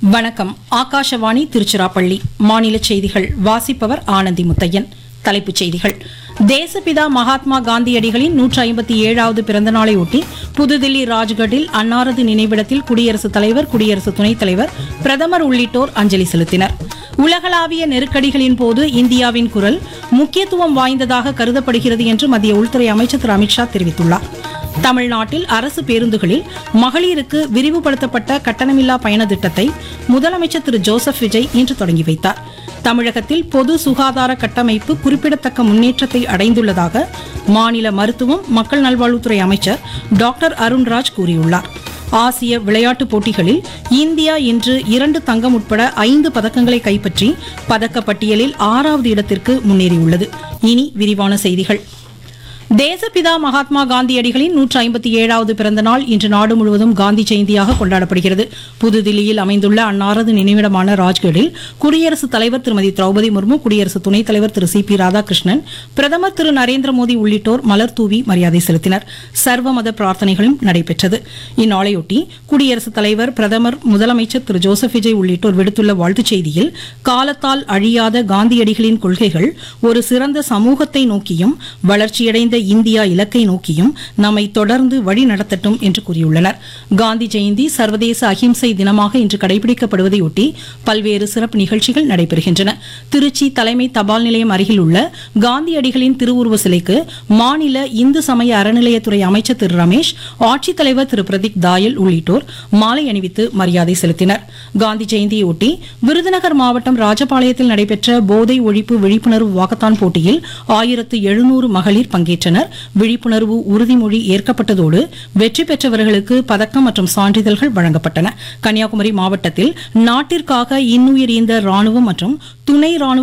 வணக்கம் ஆகாஷவாணி திருச்சிராப்பள்ளி மாநில செய்திகள் வாசிப்பவர் ஆனந்தி முத்தையன் தலைப்புச் செய்திகள் தேசபிதா மகாத்மா காந்தியடிகளின் நூற்றி ஐம்பத்தி ஏழாவது பிறந்த நாளையொட்டி புதுதில்லி ராஜ்கட்டில் அன்னாரது நினைவிடத்தில் குடியரசுத் தலைவர் குடியரசு துணைத் தலைவர் பிரதமர் உள்ளிட்டோர் அஞ்சலி செலுத்தினர் உலகளாவிய நெருக்கடிகளின் போது இந்தியாவின் குரல் முக்கியத்துவம் வாய்ந்ததாக கருதப்படுகிறது என்று மத்திய உள்துறை அமைச்சர் திரு அமித்ஷா தெரிவித்துள்ளார் தமிழ்நாட்டில் அரசு பேருந்துகளில் மகளிருக்கு விரிவுபடுத்தப்பட்ட கட்டணமில்லா பயண திட்டத்தை முதலமைச்சர் திரு ஜோசப் விஜய் இன்று தொடங்கி வைத்தார் தமிழகத்தில் பொது சுகாதார கட்டமைப்பு குறிப்பிடத்தக்க முன்னேற்றத்தை அடைந்துள்ளதாக மாநில மருத்துவம் மக்கள் நல்வாழ்வுத்துறை அமைச்சர் டாக்டர் அருண்ராஜ் கூறியுள்ளார் ஆசிய விளையாட்டுப் போட்டிகளில் இந்தியா இன்று இரண்டு தங்கம் உட்பட ஐந்து பதக்கங்களை கைப்பற்றி பதக்கப்பட்டியலில் ஆறாவது இடத்திற்கு முன்னேறியுள்ளது இனி விரிவான செய்திகள் தேசபிதா மகாத்மா காந்தியடிகளின் நூற்றி ஐம்பத்தி ஏழாவது பிறந்த நாள் இன்று நாடு முழுவதும் காந்தி ஜெயந்தியாக கொண்டாடப்படுகிறது புதுதில்லியில் அமைந்துள்ள அன்னாரது நினைவிடமான ராஜ்கட்டில் குடியரசுத் தலைவர் திருமதி திரௌபதி முர்மு குடியரசு துணைத் தலைவர் திரு சி பி ராதாகிருஷ்ணன் பிரதமர் திரு நரேந்திர மோடி உள்ளிட்டோர் மலர் தூவி மரியாதை செலுத்தினர் சர்வ மத பிரார்த்தனைகளும் நடைபெற்றது இந்நாளையொட்டி குடியரசுத் தலைவர் பிரதமர் முதலமைச்சர் திரு ஜோசப் விஜய் உள்ளிட்டோர் விடுத்துள்ள வாழ்த்துச் செய்தியில் காலத்தால் அழியாத காந்தியடிகளின் கொள்கைகள் ஒரு சிறந்த சமூகத்தை நோக்கியும் வளர்ச்சியடைந்த இந்தியா இலக்கை நோக்கியும் நம்மை தொடர்ந்து வழி நடத்தட்டும் என்று கூறியுள்ளனர் காந்தி ஜெயந்தி சர்வதேச அகிம்சை தினமாக இன்று கடைபிடிக்கப்படுவதையொட்டி பல்வேறு சிறப்பு நிகழ்ச்சிகள் நடைபெறுகின்றன திருச்சி தலைமை தபால் நிலையம் அருகில் உள்ள காந்தியடிகளின் திருவுருவ சிலைக்கு மாநில இந்து சமய அறநிலையத்துறை அமைச்சர் திரு ரமேஷ் ஆட்சித்தலைவர் திரு பிரதீப் தாயல் உள்ளிட்டோர் மாலை அணிவித்து மரியாதை செலுத்தினர் காந்தி ஜெயந்தியொட்டி விருதுநகர் மாவட்டம் ராஜபாளையத்தில் நடைபெற்ற போதை ஒழிப்பு விழிப்புணர்வு வாக்கத்தான் போட்டியில் ஆயிரத்து எழுநூறு மகளிர் பங்கேற்றனர் விழிப்புணர்வு உறுதிமொழி ஏற்கப்பட்டதோடு வெற்றி பெற்றவர்களுக்கு பதக்கம் மற்றும் சான்றிதழ்கள் வழங்கப்பட்டன கன்னியாகுமரி மாவட்டத்தில் நாட்டிற்காக இன்னுயிர் ஈந்த ராணுவம் மற்றும் துணை ராணுவ